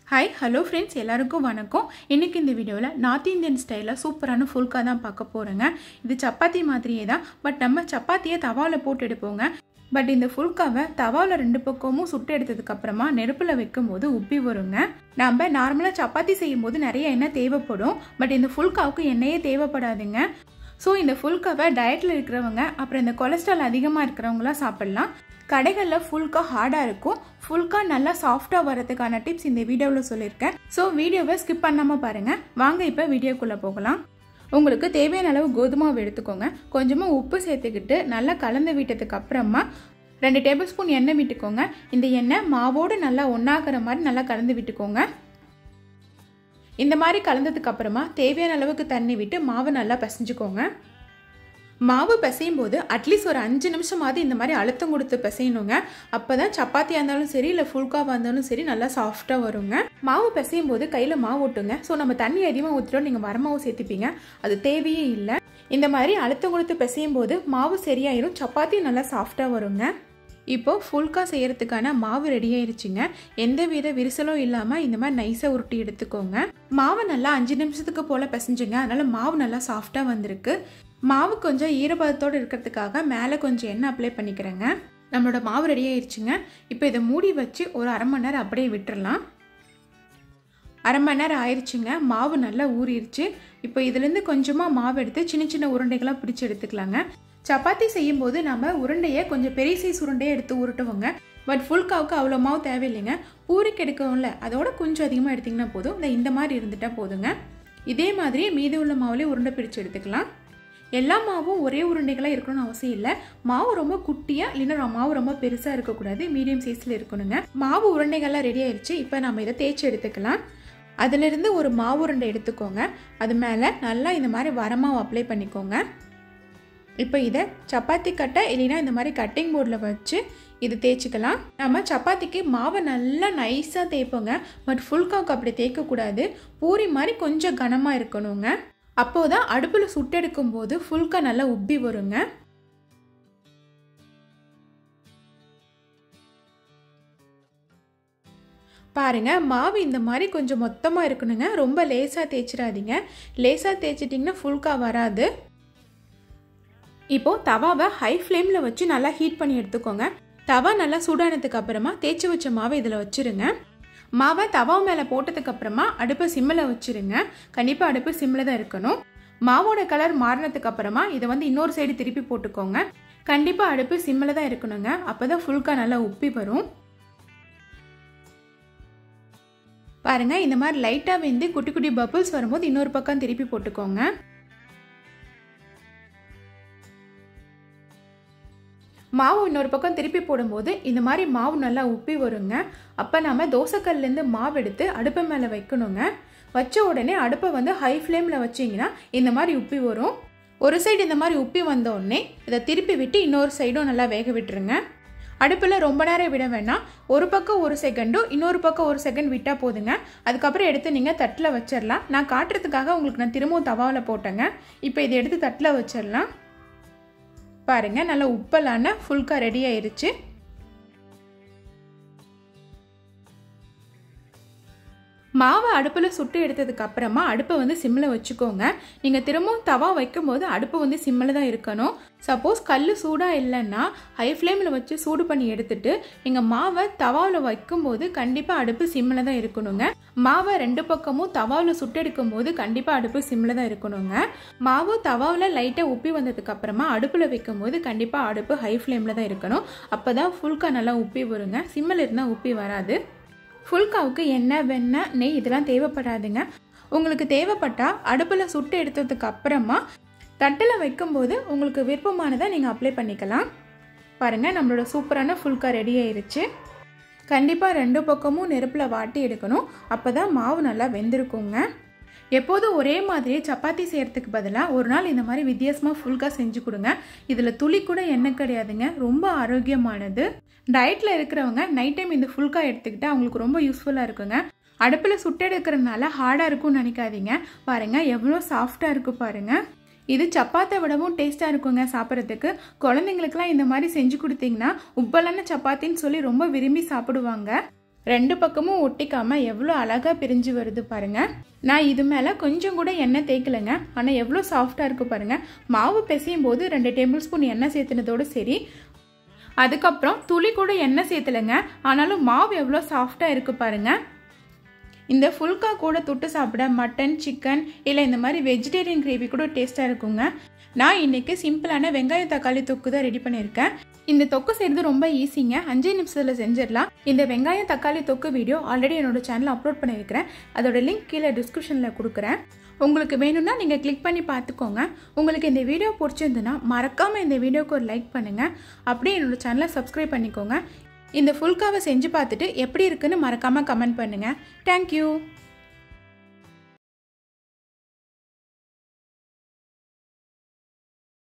hi hello friends எல்லாருக்கும் வணக்கம் இன்றைக்கி இந்த வீடியோவில் நார்த் இந்தியன் ஸ்டைலில் சூப்பரான ஃபுல்கா தான் பார்க்க போகிறேங்க இது சப்பாத்தி மாதிரியே தான் பட் நம்ம சப்பாத்தியை தவாவில் போட்டு எடுப்போங்க பட் இந்த ஃபுல்காவை தவாவில் ரெண்டு பக்கமும் சுட்டு எடுத்ததுக்கப்புறமா நெருப்பில் வைக்கும் போது உப்பி வருங்க நம்ம நார்மலாக சப்பாத்தி செய்யும் போது நிறைய எண்ணெய் தேவைப்படும் பட் இந்த ஃபுல்காவுக்கு எண்ணெயே தேவைப்படாதுங்க ஸோ இந்த ஃபுல்காவை டயட்டில் இருக்கிறவங்க அப்புறம் இந்த கொலஸ்ட்ரால் அதிகமாக இருக்கிறவங்களாம் சாப்பிட்லாம் கடைகளில் ஃபுல்கா ஹார்டாக இருக்கும் ஃபுல்கா நல்லா சாஃப்டாக வரதுக்கான டிப்ஸ் இந்த வீடியோவில் சொல்லியிருக்கேன் ஸோ வீடியோவை ஸ்கிப் பண்ணாமல் பாருங்கள் வாங்க இப்போ வீடியோக்குள்ளே போகலாம் உங்களுக்கு தேவையான அளவு கோதுமாவை எடுத்துக்கோங்க கொஞ்சமாக உப்பு சேர்த்துக்கிட்டு நல்லா கலந்து விட்டதுக்கு அப்புறமா ரெண்டு டேபிள் ஸ்பூன் எண்ணெய் விட்டுக்கோங்க இந்த எண்ணெய் மாவோடு நல்லா ஒன்றாகிற மாதிரி நல்லா கலந்து விட்டுக்கோங்க இந்த மாதிரி கலந்ததுக்கு அப்புறமா தேவையான அளவுக்கு தண்ணி விட்டு மாவை நல்லா பிசைஞ்சுக்கோங்க மாவு பிசையும் போது அட்லீஸ்ட் ஒரு அஞ்சு நிமிஷமாவது இந்த மாதிரி அழுத்தம் கொடுத்து பிசையணுங்க அப்போ தான் சப்பாத்தியாக இருந்தாலும் சரி இல்லை ஃபுல்காவாக இருந்தாலும் சரி நல்லா சாஃப்டாக வருங்க மாவு பிசையும் போது கையில் மாவு ஓட்டுங்க ஸோ நம்ம தண்ணி அதிகமாக ஊற்றிட்டோம் நீங்கள் வரமாவு சேர்த்துப்பீங்க அது தேவையே இல்லை இந்த மாதிரி அழுத்தம் கொடுத்து பிசையும் போது மாவு சரியாயிரும் சப்பாத்தி நல்லா சாஃப்டாக வருங்க இப்போ ஃபுல்கா செய்யறதுக்கான மாவு ரெடி ஆயிருச்சுங்க எந்த வித விரிசலும் இல்லாமல் இந்த மாதிரி நைஸாக உருட்டி எடுத்துக்கோங்க மாவு நல்லா அஞ்சு நிமிஷத்துக்கு போல் பிசைஞ்சுங்க அதனால மாவு நல்லா சாஃப்டாக வந்திருக்கு மாவு கொஞ்சம் ஈரப்பதத்தோடு இருக்கிறதுக்காக மேலே கொஞ்சம் எண்ணெய் அப்ளை பண்ணிக்கிறேங்க நம்மளோட மாவு ரெடி ஆயிடுச்சுங்க இப்போ இதை மூடி வச்சு ஒரு அரை மணி நேரம் அப்படியே விட்டுறலாம் அரை மணி நேரம் ஆயிடுச்சுங்க மாவு நல்லா ஊறிடுச்சு இப்போ இதுலேருந்து கொஞ்சமாக மாவு எடுத்து சின்ன சின்ன உருண்டைகளாக பிடிச்சி எடுத்துக்கலாங்க சப்பாத்தி செய்யும் போது நம்ம உருண்டையை கொஞ்சம் பெரிய சைஸ் உருண்டையை எடுத்து உருட்டுவோங்க பட் ஃபுல்காவுக்கு அவ்வளோ மாவு தேவையில்லைங்க பூரிக்கு எடுக்கவும்ல அதோட கொஞ்சம் அதிகமாக எடுத்திங்கன்னா போதும் இந்த இந்த மாதிரி இருந்துட்டால் போதுங்க இதே மாதிரி மீதி உள்ள மாவுலேயே உருண்டை பிடிச்சு எடுத்துக்கலாம் எல்லா மாவும் ஒரே உருண்டைகளாக இருக்கணும்னு அவசியம் இல்லை மாவு ரொம்ப குட்டியாக இல்லைன்னா மாவு ரொம்ப பெருசாக இருக்கக்கூடாது மீடியம் சைஸில் இருக்கணுங்க மாவு உருண்டைகள்லாம் ரெடி ஆயிடுச்சு இப்போ நம்ம இதை தேய்ச்சி எடுத்துக்கலாம் அதிலிருந்து ஒரு மாவு உருண்டை எடுத்துக்கோங்க அது மேலே நல்லா இந்த மாதிரி வரமாவு அப்ளை பண்ணிக்கோங்க இப்போ இதை சப்பாத்தி கட்டை இல்லைன்னா இந்த மாதிரி கட்டிங் போர்டில் வச்சு இது தேய்ச்சிக்கலாம் நம்ம சப்பாத்திக்கு மாவை நல்லா நைஸாக தேய்ப்போங்க பட் ஃபுல்காவுக்கு அப்படி தேய்க்கக்கூடாது பூரி மாதிரி கொஞ்சம் கனமாக இருக்கணுங்க அப்போது தான் அடுப்பில் சுட்டெடுக்கும் போது ஃபுல்கா நல்லா உப்பி வருங்க பாருங்க மாவு இந்த மாதிரி கொஞ்சம் மொத்தமாக இருக்கணுங்க ரொம்ப லேசாக தேய்ச்சிடாதீங்க லேசாக தேய்ச்சிட்டிங்கன்னா ஃபுல்கா வராது இப்போது தவாவை ஹை ஃப்ளேமில் வச்சு நல்லா ஹீட் பண்ணி எடுத்துக்கோங்க தவா நல்லா சூடானதுக்கு அப்புறமா தேய்ச்சி வச்ச மாவை இதில் வச்சுருங்க மாவை தவா மேலே போட்டதுக்கு அப்புறமா அடுப்பை சிம்மில் வச்சுருங்க கண்டிப்பாக அடுப்பு சிம்மில் தான் இருக்கணும் மாவோட கலர் மாறினதுக்கு அப்புறமா இதை வந்து இன்னொரு சைடு திருப்பி போட்டுக்கோங்க கண்டிப்பாக அடுப்பு சிம்மில் தான் இருக்கணுங்க அப்போ தான் ஃபுல்கா நல்லா உப்பி வரும் பாருங்க இந்த மாதிரி லைட்டாக வெந்து குட்டி குட்டி பபிள்ஸ் வரும்போது இன்னொரு பக்கம் திருப்பி போட்டுக்கோங்க மாவு இன்னொரு பக்கம் திருப்பி போடும்போது இந்த மாதிரி மாவு நல்லா உப்பி வருங்க அப்போ நம்ம தோசைக்கல்லேருந்து மாவு எடுத்து அடுப்பு மேலே வைக்கணுங்க வச்ச உடனே அடுப்பை வந்து ஹை ஃப்ளேமில் வச்சிங்கன்னா இந்த மாதிரி உப்பி வரும் ஒரு சைடு இந்த மாதிரி உப்பி வந்த உடனே இதை திருப்பி விட்டு இன்னொரு சைடும் நல்லா வேக விட்டுருங்க அடுப்பில் ரொம்ப நேரம் விட வேணாம் ஒரு பக்கம் ஒரு செகண்டும் இன்னொரு பக்கம் ஒரு செகண்ட் விட்டால் போதுங்க அதுக்கப்புறம் எடுத்து நீங்கள் தட்டில் வச்சிடலாம் நான் காட்டுறதுக்காக உங்களுக்கு நான் திரும்பவும் தவாவில் போட்டேங்க இப்போ இதை எடுத்து தட்டில் வச்சிடலாம் பாருங்கள் நல்லா உப்பலான ஃபுல்கா ரெடி ஆயிருச்சு மாவை அடுப்பில் சுட்டு எடுத்ததுக்கு அப்புறமா அடுப்பை வந்து சிம்மில் வச்சுக்கோங்க நீங்கள் திரும்பவும் தவா வைக்கும்போது அடுப்பு வந்து சிம்மில் தான் இருக்கணும் சப்போஸ் கல் சூடாக இல்லைன்னா ஹை ஃப்ளேமில் வச்சு சூடு பண்ணி எடுத்துட்டு நீங்கள் மாவை தவாவில் வைக்கும்போது கண்டிப்பாக அடுப்பு சிம்மில் தான் இருக்கணுங்க மாவை ரெண்டு பக்கமும் தவாவில் சுட்டு எடுக்கும் போது கண்டிப்பாக அடுப்பு சிம்மில் தான் இருக்கணுங்க மாவு தவாவில் லைட்டாக உப்பி வந்ததுக்கு அப்புறமா அடுப்பில் வைக்கும்போது கண்டிப்பாக அடுப்பு ஹை ஃப்ளேமில் தான் இருக்கணும் அப்போ தான் ஃபுல்கா நல்லா உப்பி வருங்க சிம்மில் இருந்தால் உப்பி வராது ஃபுல்காவுக்கு எண்ணெய் வெண்ணெய் நெய் இதெல்லாம் தேவைப்படாதுங்க உங்களுக்கு தேவைப்பட்டால் அடுப்பில் சுட்டு எடுத்ததுக்கு அப்புறமா தட்டில் வைக்கும்போது உங்களுக்கு விருப்பமானதை நீங்கள் அப்ளை பண்ணிக்கலாம் பாருங்கள் நம்மளோட சூப்பரான ஃபுல்கா ரெடி ஆயிருச்சு கண்டிப்பாக ரெண்டு பக்கமும் நெருப்பில் வாட்டி எடுக்கணும் அப்போ தான் மாவு நல்லா வெந்திருக்குங்க எப்போதும் ஒரே மாதிரி சப்பாத்தி செய்கிறதுக்கு பதிலாக ஒரு நாள் இந்த மாதிரி வித்தியாசமாக ஃபுல்காக செஞ்சு கொடுங்க இதில் துளி கூட எண்ணெய் கிடையாதுங்க ரொம்ப ஆரோக்கியமானது டயட்டில் இருக்கிறவங்க நைட் டைம் இந்த ஃபுல்கா எடுத்துக்கிட்டால் அவங்களுக்கு ரொம்ப யூஸ்ஃபுல்லாக இருக்குங்க அடுப்பில் சுட்டெடுக்கிறதுனால ஹார்டாக இருக்கும்னு நினைக்காதீங்க பாருங்கள் எவ்வளோ சாஃப்டாக இருக்குது பாருங்கள் இது சப்பாத்தை விடவும் டேஸ்ட்டாக இருக்குங்க சாப்பிட்றதுக்கு குழந்தைங்களுக்குலாம் இந்த மாதிரி செஞ்சு கொடுத்தீங்கன்னா உப்பலான சப்பாத்தின்னு சொல்லி ரொம்ப விரும்பி சாப்பிடுவாங்க ரெண்டு பக்கமும் ஒட்டிக்காமல் எவ்வளோ அழகாக பிரிஞ்சு வருது பாருங்கள் நான் இது மேலே கொஞ்சம் கூட எண்ணெய் தேய்க்கலைங்க ஆனால் எவ்வளோ சாஃப்டாக இருக்குது பாருங்கள் மாவு பிசையும் போது ரெண்டு டேபிள் ஸ்பூன் எண்ணெய் சேர்த்துனதோடு சரி அதுக்கப்புறம் துளி கூட எண்ணெய் சேர்த்துலைங்க ஆனாலும் மாவு எவ்வளோ சாஃப்டாக இருக்குது பாருங்கள் இந்த ஃபுல்கா கூட தொட்டு சாப்பிட மட்டன் சிக்கன் இல்லை இந்த மாதிரி வெஜிடேரியன் கிரேவி கூட டேஸ்ட்டாக இருக்குங்க நான் இன்றைக்கி சிம்பிளான வெங்காய தக்காளி தொக்கு தான் ரெடி பண்ணியிருக்கேன் இந்த தொக்கு செய்கிறது ரொம்ப ஈஸிங்க அஞ்சு நிமிஷத்தில் செஞ்சிடலாம் இந்த வெங்காயம் தக்காளி தொக்கு வீடியோ ஆல்ரெடி என்னோட சேனலில் அப்லோட் பண்ணியிருக்கிறேன் அதோட லிங்க் கீழே டிஸ்கிரிப்ஷனில் கொடுக்குறேன் உங்களுக்கு வேணும்னா நீங்கள் கிளிக் பண்ணி பார்த்துக்கோங்க உங்களுக்கு இந்த வீடியோ பிடிச்சிருந்துன்னா மறக்காமல் இந்த வீடியோக்கு ஒரு லைக் பண்ணுங்கள் அப்படியே என்னோட சேனலை சப்ஸ்கிரைப் பண்ணிக்கோங்க இந்த ஃபுல்காவை செஞ்சு பார்த்துட்டு எப்படி இருக்குன்னு மறக்காமல் கமெண்ட் பண்ணுங்கள் தேங்க்யூ